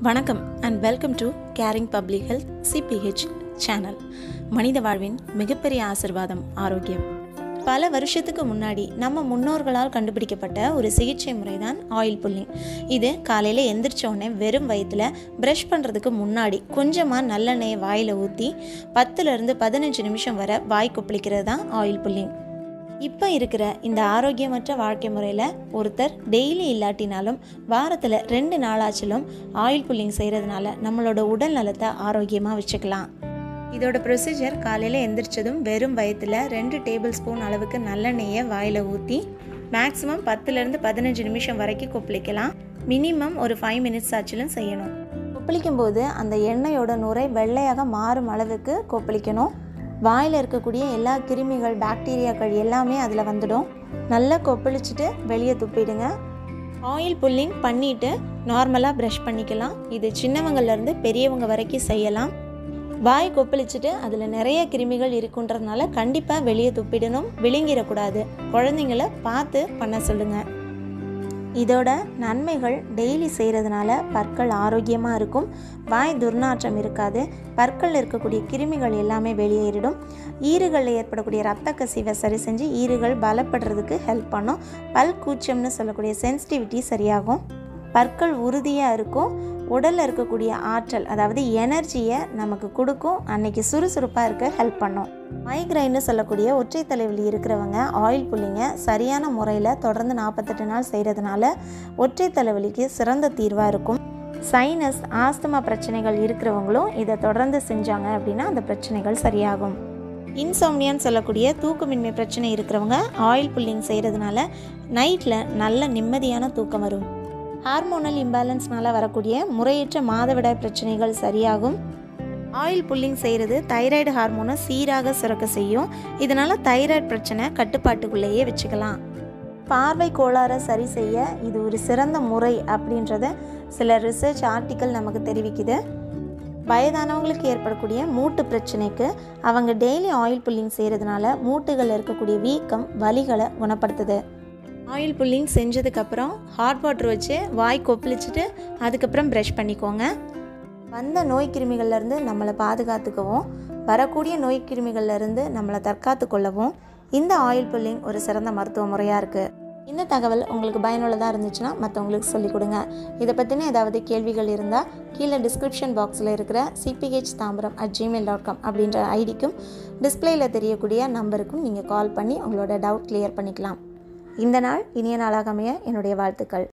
வணக்கம் and welcome to caring public health CPH channel மனித வாழ்வின் மிகப்பெரிய ஆசிர்வாதம் ஆரோக்கியம் பல வருஷத்துக்கு முன்னாடி நம்ம முன்னோர்களால் கண்டுபிடிக்கப்பட்ட ஒரு சிகிச்சை முறை தான் ஆயில் புல்லிங் இது காலையில் எந்திரிச்ச உடனே வெறும் வயிற்றில் ப்ரஷ் பண்ணுறதுக்கு முன்னாடி கொஞ்சமாக நல்லெண்ணெயை வாயில் ஊற்றி பத்துலேருந்து பதினஞ்சு நிமிஷம் வரை வாய் கொப்பளிக்கிறது தான் ஆயில் புல்லிங் இப்போ இருக்கிற இந்த ஆரோக்கியமற்ற வாழ்க்கை முறையில் ஒருத்தர் டெய்லி இல்லாட்டினாலும் வாரத்தில் ரெண்டு நாளாச்சிலும் ஆயில் புல்லிங் செய்கிறதுனால நம்மளோட உடல் நலத்தை ஆரோக்கியமாக வச்சுக்கலாம் இதோட ப்ரொசீஜர் காலையில் எந்திரிச்சதும் வெறும் வயத்தில் ரெண்டு டேபிள் ஸ்பூன் அளவுக்கு நல்லெண்ணெயை வாயில் ஊற்றி மேக்ஸிமம் பத்துலேருந்து பதினஞ்சு நிமிஷம் வரைக்கும் கொப்பளிக்கலாம் மினிமம் ஒரு ஃபைவ் மினிட்ஸ் ஆச்சிலும் செய்யணும் கொப்பளிக்கும் போது அந்த எண்ணெயோட நுரை வெள்ளையாக மாறும் அளவுக்கு கொப்பளிக்கணும் வாயில் இருக்கக்கூடிய எல்லா கிருமிகள் பாக்டீரியாக்கள் எல்லாமே அதில் வந்துடும் நல்லா கொப்பளிச்சுட்டு வெளியே துப்பிடுங்க ஆயில் புல்லிங் பண்ணிவிட்டு நார்மலாக ப்ரஷ் பண்ணிக்கலாம் இது சின்னவங்கள்லேருந்து பெரியவங்க வரைக்கும் செய்யலாம் வாய் கொப்பளிச்சுட்டு அதில் நிறைய கிருமிகள் இருக்குன்றதுனால கண்டிப்பாக வெளியே துப்பிடணும் விழுங்கிடக்கூடாது குழந்தைங்கள பார்த்து பண்ண சொல்லுங்கள் இதோட நன்மைகள் டெய்லி செய்கிறதுனால பற்கள் ஆரோக்கியமாக இருக்கும் வாய் துர்நாற்றம் இருக்காது பற்கள் இருக்கக்கூடிய கிருமிகள் எல்லாமே வெளியேறிடும் ஈறுகளில் ஏற்படக்கூடிய ரத்த கசிவை சரி செஞ்சு ஈறுகள் பலப்படுறதுக்கு ஹெல்ப் பண்ணும் பல் கூச்சம்னு சொல்லக்கூடிய சென்சிட்டிவிட்டி சரியாகும் பற்கள் உறுதியாக இருக்கும் உடலில் இருக்கக்கூடிய ஆற்றல் அதாவது எனர்ஜியை நமக்கு கொடுக்கும் அன்னைக்கு சுறுசுறுப்பாக இருக்க ஹெல்ப் பண்ணும் மைக்ரைன்னு சொல்லக்கூடிய ஒற்றை தலைவலி இருக்கிறவங்க ஆயில் புல்லிங்க சரியான முறையில் தொடர்ந்து நாற்பத்தெட்டு நாள் செய்கிறதுனால ஒற்றை தலைவலிக்கு சிறந்த தீர்வாக இருக்கும் சைனஸ் ஆஸ்துமா பிரச்சனைகள் இருக்கிறவங்களும் இதை தொடர்ந்து செஞ்சாங்க அப்படின்னா அந்த பிரச்சனைகள் சரியாகும் இன்சோம்னியான்னு சொல்லக்கூடிய தூக்கமின்மை பிரச்சனை இருக்கிறவங்க ஆயில் புல்லிங் செய்கிறதுனால நைட்டில் நல்ல நிம்மதியான தூக்கம் வரும் ஹார்மோனல் இம்பேலன்ஸ்னால வரக்கூடிய முறையற்ற மாதவிடாய் பிரச்சனைகள் சரியாகும் ஆயில் புல்லிங் செய்கிறது தைராய்டு ஹார்மோனை சீராக சுரக்க செய்யும் இதனால் தைராய்டு பிரச்சனை கட்டுப்பாட்டுக்குள்ளேயே வச்சுக்கலாம் பார்வை கோளாறை சரி செய்ய இது ஒரு சிறந்த முறை அப்படின்றத சில ரிசர்ச் ஆர்டிக்கல் நமக்கு தெரிவிக்குது வயதானவங்களுக்கு ஏற்படக்கூடிய மூட்டு பிரச்சனைக்கு அவங்க டெய்லி ஆயில் புல்லிங் செய்கிறதுனால மூட்டுகளில் இருக்கக்கூடிய வீக்கம் வலிகளை குணப்படுத்துது ஆயில் புல்லிங் செஞ்சதுக்கப்புறம் ஹாட் வாட்டர் வச்சு வாய் கொப்பளிச்சுட்டு அதுக்கப்புறம் ப்ரஷ் பண்ணிக்கோங்க வந்த நோய் கிருமிகள்லேருந்து நம்மளை பாதுகாத்துக்கவும் வரக்கூடிய நோய் கிருமிகள்லேருந்து நம்மளை தற்காத்து கொள்ளவும் இந்த ஆயில் புல்லிங் ஒரு சிறந்த மருத்துவ முறையாக இருக்குது இந்த தகவல் உங்களுக்கு பயனுள்ளதாக இருந்துச்சுன்னா மற்றவங்களுக்கு சொல்லிக் கொடுங்க இதை பற்றின ஏதாவது கேள்விகள் இருந்தால் கீழே டிஸ்கிரிப்ஷன் பாக்ஸில் இருக்கிற CPH Tambaram at Gmail dot com அப்படின்ற ஐடிக்கும் டிஸ்பிளேயில் தெரியக்கூடிய நம்பருக்கும் நீங்கள் கால் பண்ணி உங்களோட டவுட் கிளியர் பண்ணிக்கலாம் இந்த நாள் இனிய நாளாக அமைய என்னுடைய வாழ்த்துக்கள்